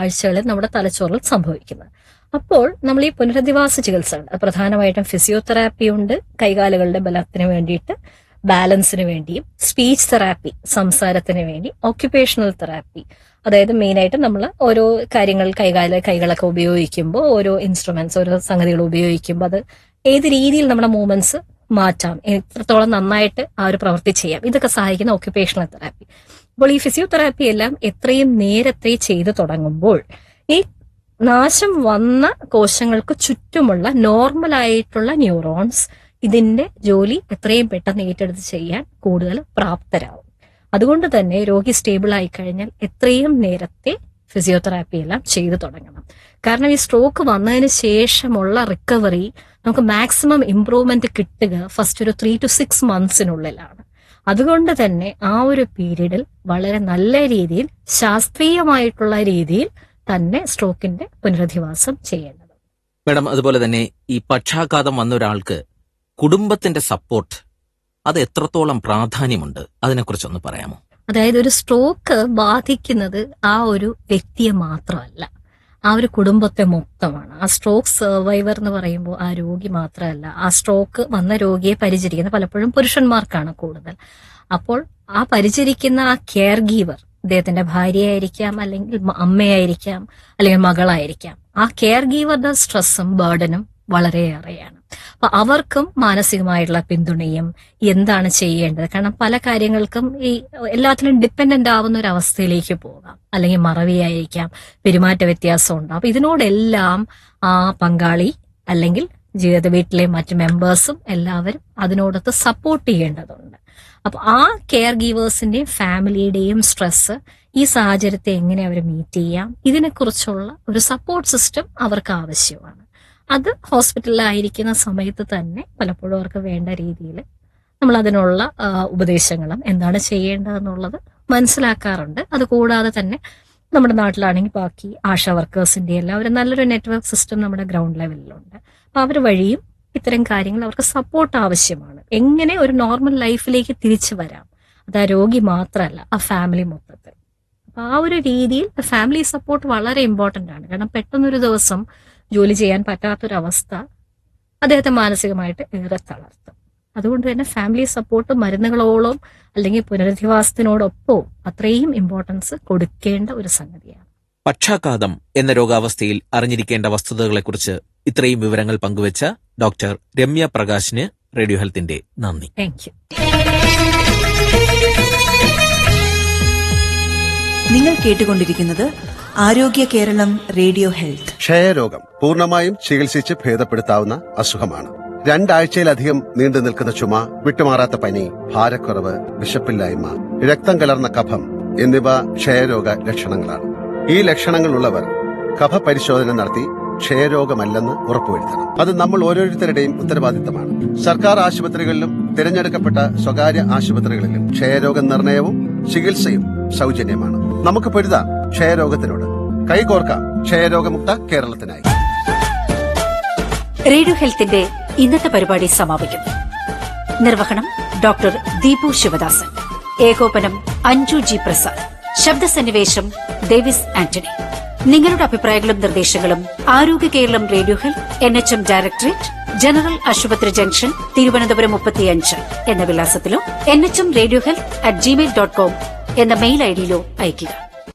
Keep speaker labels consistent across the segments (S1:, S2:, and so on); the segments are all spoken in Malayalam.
S1: ആഴ്ചകളിൽ നമ്മുടെ തലച്ചോറിൽ സംഭവിക്കുന്നത് അപ്പോൾ നമ്മൾ ഈ പുനരധിവാസ ചികിത്സകൾ അത് പ്രധാനമായിട്ടും ഫിസിയോതെറാപ്പി ഉണ്ട് കൈകാലുകളുടെ ബലത്തിന് വേണ്ടിയിട്ട് ബാലൻസിന് വേണ്ടിയും സ്പീച്ച് തെറാപ്പി സംസാരത്തിന് വേണ്ടി ഓക്യുപേഷണൽ തെറാപ്പി അതായത് മെയിനായിട്ട് നമ്മൾ ഓരോ കാര്യങ്ങൾ കൈകാല കൈകളൊക്കെ ഉപയോഗിക്കുമ്പോൾ ഓരോ ഇൻസ്ട്രുമെന്റ്സ് ഓരോ സംഗതികൾ ഉപയോഗിക്കുമ്പോൾ അത് ഏത് രീതിയിൽ നമ്മുടെ മൂവ്മെന്റ്സ് മാറ്റാം എത്രത്തോളം നന്നായിട്ട് ആ ഒരു പ്രവൃത്തി ചെയ്യാം ഇതൊക്കെ സഹായിക്കുന്ന ഓക്യുപേഷണൽ തെറാപ്പി അപ്പോൾ ഈ ഫിസിയോതെറാപ്പി എല്ലാം എത്രയും നേരത്തെ ചെയ്തു തുടങ്ങുമ്പോൾ ഈ നാശം വന്ന കോശങ്ങൾക്ക് ചുറ്റുമുള്ള നോർമൽ ആയിട്ടുള്ള ന്യൂറോൺസ് ഇതിന്റെ ജോലി എത്രയും പെട്ടെന്ന് ഏറ്റെടുത്ത് ചെയ്യാൻ കൂടുതൽ പ്രാപ്തരാകും അതുകൊണ്ട് തന്നെ രോഗി സ്റ്റേബിൾ ആയി കഴിഞ്ഞാൽ എത്രയും നേരത്തെ ഫിസിയോതെറാപ്പി എല്ലാം ചെയ്തു തുടങ്ങണം കാരണം ഈ സ്ട്രോക്ക് വന്നതിന് ശേഷമുള്ള റിക്കവറി നമുക്ക് മാക്സിമം ഇംപ്രൂവ്മെന്റ് കിട്ടുക ഫസ്റ്റ് ഒരു ത്രീ ടു സിക്സ് മന്ത്സിനുള്ളിലാണ് അതുകൊണ്ട് തന്നെ ആ ഒരു പീരീഡിൽ വളരെ നല്ല രീതിയിൽ ശാസ്ത്രീയമായിട്ടുള്ള രീതിയിൽ തന്നെ സ്ട്രോക്കിന്റെ പുനരധിവാസം ചെയ്യേണ്ടത്
S2: മാഡം അതുപോലെ തന്നെ ഈ പക്ഷാഘാതം വന്ന ഒരാൾക്ക് കുടുംബത്തിന്റെ സപ്പോർട്ട് അത് എത്രത്തോളം പ്രാധാന്യമുണ്ട് അതിനെക്കുറിച്ചൊന്ന് പറയാമോ
S1: അതായത് ഒരു സ്ട്രോക്ക് ബാധിക്കുന്നത് ആ ഒരു വ്യക്തിയെ മാത്രമല്ല ആ ഒരു കുടുംബത്തെ മൊത്തമാണ് ആ സ്ട്രോക്ക് സർവൈവർ എന്ന് പറയുമ്പോൾ ആ രോഗി മാത്രമല്ല ആ സ്ട്രോക്ക് വന്ന രോഗിയെ പരിചരിക്കുന്ന പലപ്പോഴും പുരുഷന്മാർക്കാണ് കൂടുതൽ അപ്പോൾ ആ പരിചരിക്കുന്ന ആ കെയർ ഗീവർ അദ്ദേഹത്തിന്റെ ഭാര്യയായിരിക്കാം അല്ലെങ്കിൽ മ- അമ്മയായിരിക്കാം അല്ലെങ്കിൽ മകളായിരിക്കാം ആ കെയർ ഗീവറുടെ സ്ട്രെസ്സും ബേർഡനും വളരെയേറെയാണ് അപ്പൊ അവർക്കും മാനസികമായിട്ടുള്ള പിന്തുണയും എന്താണ് ചെയ്യേണ്ടത് കാരണം പല കാര്യങ്ങൾക്കും ഈ എല്ലാത്തിലും ഡിപ്പെൻഡന്റ് ആവുന്ന ഒരു അവസ്ഥയിലേക്ക് പോകാം അല്ലെങ്കിൽ മറവിയായിരിക്കാം പെരുമാറ്റ വ്യത്യാസം ഉണ്ടാവും അപ്പൊ ഇതിനോടെല്ലാം ആ പങ്കാളി അല്ലെങ്കിൽ ജീവിത വീട്ടിലെ മറ്റ് മെമ്പേഴ്സും എല്ലാവരും അതിനോടൊത്ത് സപ്പോർട്ട് ചെയ്യേണ്ടതുണ്ട് അപ്പൊ ആ കെയർ ഗീവേഴ്സിന്റെയും ഫാമിലിയുടെയും സ്ട്രെസ് ഈ സാഹചര്യത്തെ എങ്ങനെ അവർ മീറ്റ് ചെയ്യാം ഇതിനെക്കുറിച്ചുള്ള ഒരു സപ്പോർട്ട് സിസ്റ്റം അവർക്ക് ആവശ്യമാണ് അത് ഹോസ്പിറ്റലിലായിരിക്കുന്ന സമയത്ത് തന്നെ പലപ്പോഴും അവർക്ക് വേണ്ട രീതിയിൽ നമ്മൾ അതിനുള്ള ആ, ഉപദേശങ്ങളും എന്താണ് ചെയ്യേണ്ടതെന്നുള്ളത് മനസ്സിലാക്കാറുണ്ട് അത് കൂടാതെ തന്നെ നമ്മുടെ നാട്ടിലാണെങ്കിൽ ബാക്കി ആശാ വർക്കേഴ്സിന്റെ എല്ലാം ഒരു നല്ലൊരു നെറ്റ്വർക്ക് സിസ്റ്റം നമ്മുടെ ഗ്രൗണ്ട് ലെവലിലുണ്ട് അപ്പൊ അവർ വഴിയും ഇത്തരം കാര്യങ്ങൾ അവർക്ക് സപ്പോർട്ട് ആവശ്യമാണ് എങ്ങനെ ഒരു നോർമൽ ലൈഫിലേക്ക് തിരിച്ചു വരാം അത് ആ രോഗി മാത്രമല്ല ആ ഫാമിലി മൊത്തത്തിൽ അപ്പൊ ആ ഒരു രീതിയിൽ ഫാമിലി സപ്പോർട്ട് വളരെ ഇമ്പോർട്ടന്റ് ആണ് കാരണം പെട്ടെന്നൊരു ദിവസം ജോലി ചെയ്യാൻ പറ്റാത്തൊരവസ്ഥ അദ്ദേഹത്തെ മാനസികമായിട്ട് ഏറെ തളർത്തും അതുകൊണ്ട് തന്നെ ഫാമിലി സപ്പോർട്ട് മരുന്നുകളോളം അല്ലെങ്കിൽ പുനരധിവാസത്തിനോടൊപ്പവും അത്രയും ഇമ്പോർട്ടൻസ് കൊടുക്കേണ്ട ഒരു സംഗതിയാണ്
S2: പക്ഷാഘാതം എന്ന രോഗാവസ്ഥയിൽ അറിഞ്ഞിരിക്കേണ്ട വസ്തുതകളെക്കുറിച്ച് ഇത്രയും വിവരങ്ങൾ പങ്കുവച്ച ഡോക്ടർ രമ്യ പ്രകാശിന് റേഡിയോ ഹെൽത്തിന്റെ നന്ദി
S1: താങ്ക് യു
S3: നിങ്ങൾ കേട്ടുകൊണ്ടിരിക്കുന്നത് ആരോഗ്യ കേരളം റേഡിയോ ഹെൽത്ത്
S4: ക്ഷയരോഗം പൂർണ്ണമായും ചികിത്സിച്ച് ഭേദപ്പെടുത്താവുന്ന അസുഖമാണ് രണ്ടാഴ്ചയിലധികം നീണ്ടു നിൽക്കുന്ന ചുമ വിട്ടുമാറാത്ത പനി ഭാരക്കുറവ് വിശപ്പില്ലായ്മ രക്തം കലർന്ന കഫം എന്നിവ ക്ഷയരോഗ ലക്ഷണങ്ങളാണ് ഈ ലക്ഷണങ്ങളുള്ളവർ കഫ പരിശോധന നടത്തി ക്ഷയരോഗമല്ലെന്ന് ഉറപ്പുവരുത്തണം അത് നമ്മൾ ഓരോരുത്തരുടെയും ഉത്തരവാദിത്തമാണ് സർക്കാർ ആശുപത്രികളിലും തിരഞ്ഞെടുക്കപ്പെട്ട സ്വകാര്യ ആശുപത്രികളിലും ക്ഷയരോഗ നിർണയവും ചികിത്സയും സൗജന്യമാണ് നമുക്ക് പൊരുതാം ക്ഷയരോഗത്തിനോട് കൈകോർക്കാം ക്ഷയരോഗമുക്ത കേരളത്തിനായി
S5: റേഡിയോ ഹെൽത്തിന്റെ ഇന്നത്തെ പരിപാടി സമാപിക്കുന്നു നിർവഹണം ഡോക്ടർ ദീപു ശിവദാസൻ ഏകോപനം അഞ്ജു ജി പ്രസാദ് ശബ്ദസന്നിവേശം ഡേവിസ് ആന്റണി നിങ്ങളുടെ അഭിപ്രായങ്ങളും നിർദ്ദേശങ്ങളും Arogya Keralam radio health N H M directorate general ആശുപത്രി ജംഗ്ഷൻ തിരുവനന്തപുരം മുപ്പത്തിയഞ്ച് എന്ന വിലാസത്തിലോ N H M radio health at gmail dot com എന്ന മെയിൽ ഐഡിയിലോ അയയ്ക്കുക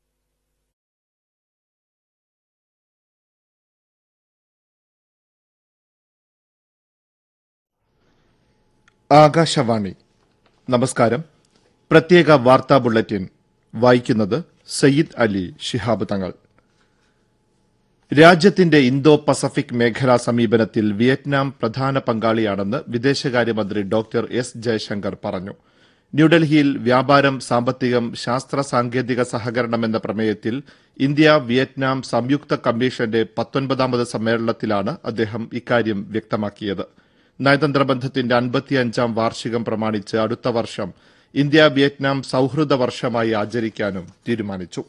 S6: ആകാശവാണി നമസ്കാരം പ്രത്യേക വാർത്താ ബുള്ളറ്റിൻ വായിക്കുന്നത് സയ്യിദ് അലി ശിഹാബ് തങ്ങൾ രാജ്യത്തിന്റെ ഇന്തോ പസഫിക് മേഖലാ സമീപനത്തിൽ വിയറ്റ്നാം പ്രധാന പങ്കാളിയാണെന്ന് വിദേശകാര്യമന്ത്രി ഡോക്ടർ എസ് ജയശങ്കർ പറഞ്ഞു ന്യൂഡൽഹിയിൽ വ്യാപാരം സാമ്പത്തികം ശാസ്ത്ര സാങ്കേതിക സഹകരണം എന്ന പ്രമേയത്തിൽ ഇന്ത്യ വിയറ്റ്നാം സംയുക്ത കമ്മീഷന്റെ പത്തൊൻപതാമത് സമ്മേളനത്തിലാണ് അദ്ദേഹം ഇക്കാര്യം വ്യക്തമാക്കിയത് നയതന്ത്ര ബന്ധത്തിന്റെ അൻപത്തിയഞ്ചാം വാർഷികം പ്രമാണിച്ച് അടുത്ത വർഷം ഇന്ത്യ വിയറ്റ്നാം സൌഹൃദ വർഷമായി ആചരിക്കാനും തീരുമാനിച്ചു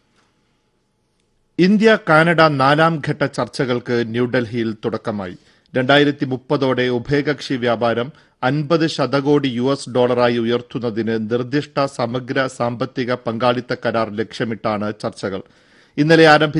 S6: ഇന്ത്യ കാനഡ നാലാം ഘട്ട ചർച്ചകൾക്ക് ന്യൂഡൽഹിയിൽ തുടക്കമായി രണ്ടായിരത്തി മുപ്പതോടെ ഉഭയകക്ഷി വ്യാപാരം അൻപത് ശതകോടി യു എസ് ഡോളറായി ഉയർത്തുന്നതിന് നിർദ്ദിഷ്ട സമഗ്ര സാമ്പത്തിക പങ്കാളിത്ത കരാർ ലക്ഷ്യമിട്ടാണ് ചർച്ചകൾ ഇന്നലെ ആരംഭിച്ച